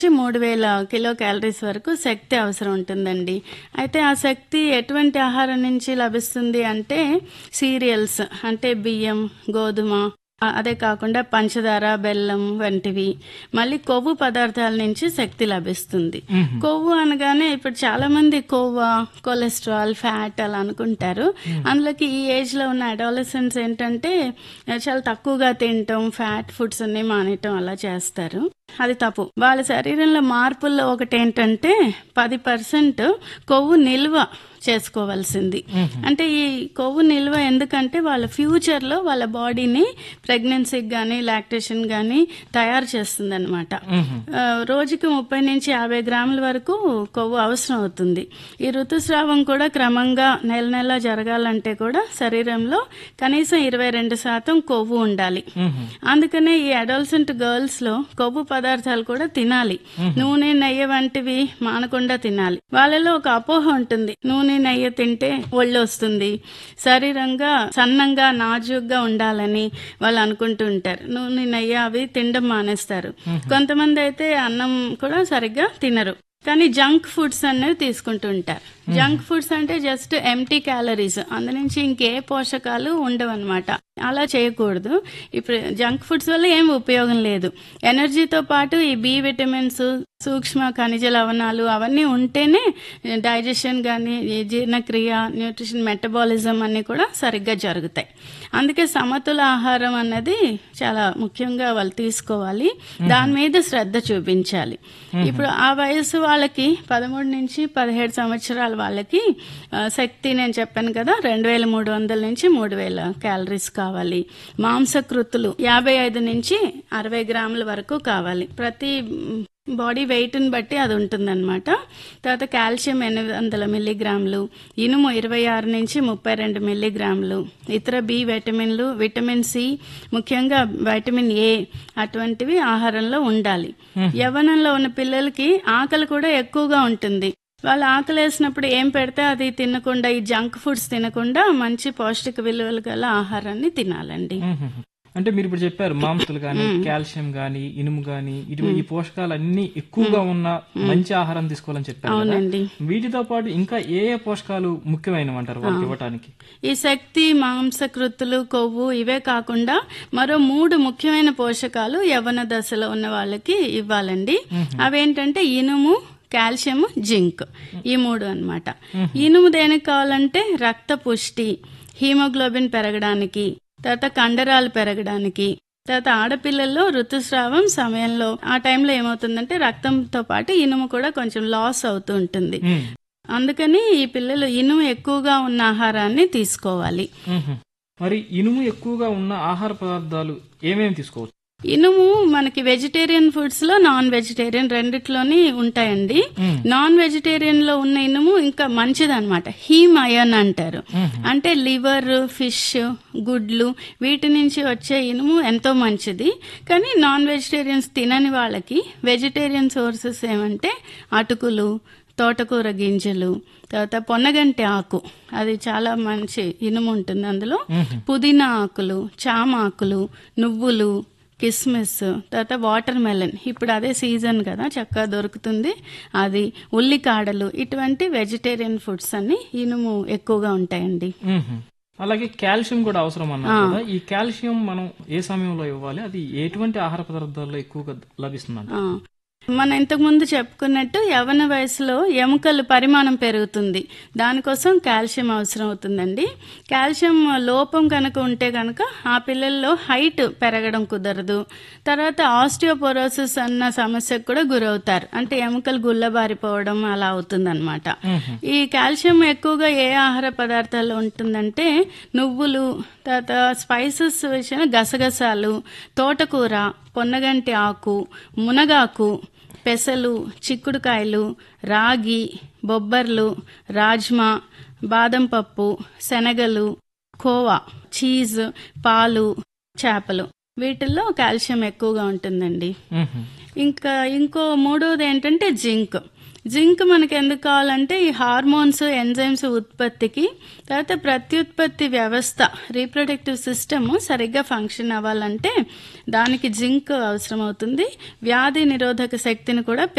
మూడు వేల kilo calories వరకు శక్తి అవసరం ఉంటుందండి అయితే ఆ శక్తి ఎటువంటి ఆహారం నుంచి లభిస్తుంది అంటే సీరియల్స్ అంటే బియ్యం గోధుమ ఆ- అదే కాకుండా పంచదార బెల్లం వంటివి మళ్ళీ కొవ్వు పదార్థాల నుంచి శక్తి లభిస్తుంది కొవ్వు అనగానే ఇప్పుడు చాలా మంది కొవ్వ కొలెస్ట్రాల్ ఫ్యాట్ అలా అనుకుంటారు అందులోకి ఈ ఏజ్ లో ఉన్న అడాలసెంట్స్ ఏంటంటే ఆ, చాలా తక్కువగా తినటం ఫ్యాట్ ఫుడ్స్ అన్ని మానేయటం అలా చేస్తారు అది తప్పు వాళ్ళ శరీరంలో మార్పుల్లో ఒకటి ఏంటంటే పది పర్సెంట్ కొవ్వు నిల్వ చేసుకోవాల్సింది అంటే ఈ కొవ్వు నిల్వ ఎందుకంటే వాళ్ళ ఫ్యూచర్ లో వాళ్ళ బాడీని ప్రెగ్నెన్సీకి కానీ లాక్టేషన్ కానీ తయారు చేస్తుంది అనమాట రోజుకి ముప్పై నుంచి యాభై గ్రాముల వరకు కొవ్వు అవసరం అవుతుంది ఈ ఋతుస్రావం కూడా క్రమంగా నెల నెల జరగాలంటే కూడా శరీరంలో కనీసం ఇరవై రెండు శాతం కొవ్వు ఉండాలి అందుకనే ఈ అడల్సెంట్ గర్ల్స్ లో కొవ్వు పదార్థాలు కూడా తినాలి నూనె నెయ్యి వంటివి మానకుండా తినాలి వాళ్ళలో ఒక అపోహ ఉంటుంది నూనె నెయ్యి తింటే ఒళ్ళు వస్తుంది శరీరంగా సన్నంగా నాజుగ్గా ఉండాలని వాళ్ళు అనుకుంటూ ఉంటారు నూనె నెయ్యి అవి తినడం మానేస్తారు కొంతమంది అయితే అన్నం కూడా సరిగ్గా తినరు కానీ జంక్ ఫుడ్స్ అనేవి తీసుకుంటూ ఉంటారు జంక్ ఫుడ్స్ అంటే జస్ట్ ఎంటీ క్యాలరీస్ అందు నుంచి ఇంకే పోషకాలు ఉండవు అనమాట అలా చేయకూడదు ఇప్పుడు జంక్ ఫుడ్స్ వల్ల ఏం ఉపయోగం లేదు ఎనర్జీతో పాటు ఈ బి విటమిన్స్ సూక్ష్మ ఖనిజ లవణాలు అవన్నీ ఉంటేనే డైజెషన్ కానీ జీర్ణక్రియ న్యూట్రిషన్ మెటబాలిజం అన్ని కూడా సరిగ్గా జరుగుతాయి అందుకే సమతుల ఆహారం అన్నది చాలా ముఖ్యంగా వాళ్ళు తీసుకోవాలి దాని మీద శ్రద్ధ చూపించాలి ఇప్పుడు ఆ వయసు వాళ్ళకి పదమూడు నుంచి పదిహేడు సంవత్సరాల వాళ్ళకి ఆ, శక్తి నేను చెప్పాను కదా రెండు వేల మూడు వందల నుంచి మూడు వేల క్యాలరీస్ కావాలి మాంసకృతులు యాభై ఐదు నుంచి అరవై గ్రాముల వరకు కావాలి ప్రతి మ్, బాడీ వెయిట్ని బట్టి అది ఉంటుందన్నమాట తర్వాత కాల్షియం ఎనిమిది వందల మిల్లీగ్రాములు ఇనుము ఇరవై ఆరు నుంచి ముప్పై రెండు మిల్లీగ్రాములు ఇతర బి విటమిన్లు విటమిన్ సి ముఖ్యంగా వైటమిన్ ఏ అటువంటివి ఆహారంలో ఉండాలి యవ్వనంలో ఉన్న పిల్లలకి ఆకలి కూడా ఎక్కువగా ఉంటుంది వాళ్ళు ఆకలి వేసినప్పుడు ఏం పెడితే అది తినకుండా ఈ జంక్ ఫుడ్స్ తినకుండా మంచి పౌష్టిక విలువలు గల ఆహారాన్ని తినాలండి మ్మ్. అంటే మీరు ఇప్పుడు చెప్పారు మాంసాలు గాని కాల్షియం గాని ఇనుము గాని ఇటు ఈ పోషకాలు అన్ని ఎక్కువగా ఉన్న మంచి ఆహారం తీసుకోవాలని చెప్పారు కదా. అవునండి వీటితో పాటు ఇంకా ఏ ఏ పోషకాలు ముఖ్యమైనవి అంటారు వాళ్ళకి ఇవ్వటానికి ఈ శక్తి మాంసకృతులు కొవ్వు ఇవే కాకుండా మరో మూడు ముఖ్యమైన పోషకాలు యవ్వన దశలో ఉన్న వాళ్ళకి ఇవ్వాలండి అవేంటంటే ఇనుము కాల్షియం జింక్ ఈ మూడు అన్నమాట ఇనుము దేనికి కావాలంటే రక్త పుష్టి హీమోగ్లోబిన్ పెరగడానికి తర్వాత కండరాలు పెరగడానికి తర్వాత ఆడపిల్లల్లో ఋతుస్రావం సమయంలో ఆ టైంలో ఏమవుతుందంటే రక్తంతో పాటు ఇనుము కూడా కొంచెం లాస్ అవుతూ ఉంటుంది మ్మ్. అందుకని ఈ పిల్లలు ఇనుము ఎక్కువగా ఉన్న ఆహారాన్ని తీసుకోవాలి మ్మ్. మరి ఇనుము ఎక్కువగా ఉన్న ఆహార పదార్థాలు ఏమేమి తీసుకోవచ్చు ఇనుము మనకి వెజిటేరియన్ ఫుడ్స్ లో నాన్ వెజిటేరియన్ రెండిట్లోని ఉంటాయండి మ్మ్. నాన్ వెజిటేరియన్ లో ఉన్న ఇనుము ఇంకా మంచిదన్నమాట హీమ్ అయన్ అంటారు అంటే లివర్ ఫిష్ గుడ్లు వీటి నుంచి వచ్చే ఇనుము ఎంతో మంచిది కానీ నాన్ వెజిటేరియన్స్ తినని వాళ్ళకి వెజిటేరియన్ సోర్సెస్ ఏమంటే అటుకులు తోటకూర గింజలు తర్వాత పొన్నగంటి ఆకు అది చాలా మంచి ఇనుము ఉంటుంది అందులో పుదీనా ఆకులు చామ ఆకులు నువ్వులు కిస్మిస్ తర్వాత వాటర్ మెలన్ ఇప్పుడు అదే సీజన్ కదా చక్కగా దొరుకుతుంది అది ఉల్లికాడలు ఇటువంటి వెజిటేరియన్ ఫుడ్స్ అన్ని ఇనుము ఎక్కువగా ఉంటాయండి మ్మ్. అలాగే కాల్షియం కూడా అవసరం అన్నారు కదా ఈ కాల్షియం మనం ఏ సమయంలో ఇవ్వాలి అది ఎటువంటి ఆహార పదార్థాల్లో ఎక్కువగా లభిస్తుందంట ఆ. మనం ఇంతకు ముందు చెప్పుకున్నట్టు యవన వయసులో ఎముకలు పరిమాణం పెరుగుతుంది దానికోసం కాల్షియం అవసరం అవుతుందండి కాల్షియం లోపం కనుక ఉంటే కనుక ఆ పిల్లల్లో హైట్ పెరగడం కుదరదు తర్వాత ఆస్టియోపోరోసిస్ అన్న సమస్యకు కూడా గురవుతారు అంటే ఎముకలు గుల్లబారిపోవడం అలా అవుతుందన్నమాట ఈ కాల్షియం ఎక్కువగా ఏ ఆహార పదార్థాల్లో ఉంటుందంటే నువ్వులు తర్వాత స్పైసెస్ విషయం గసగసాలు తోటకూర పొన్నగంటి ఆకు మునగాకు పెసలు చిక్కుడుకాయలు రాగి బొబ్బర్లు రాజ్మా బాదం పప్పు శనగలు కోవా చీజ్ పాలు చేపలు వీటిల్లో కాల్షియం ఎక్కువగా ఉంటుందండి మ్మ్. ఇంకా ఇంకో మూడోది ఏంటంటే జింక్ జింక్ మనకి ఎందుకు కావాలంటే ఈ హార్మోన్స్ ఎంజైమ్స్ ఉత్పత్తికి తర్వాత ప్రత్యుత్పత్తి వ్యవస్థ రీప్రొడక్టివ్ సిస్టమ్ సరిగ్గా ఫంక్షన్ అవ్వాలంటే దానికి జింక్ అవసరం అవుతుంది వ్యాధి నిరోధక శక్తిని కూడా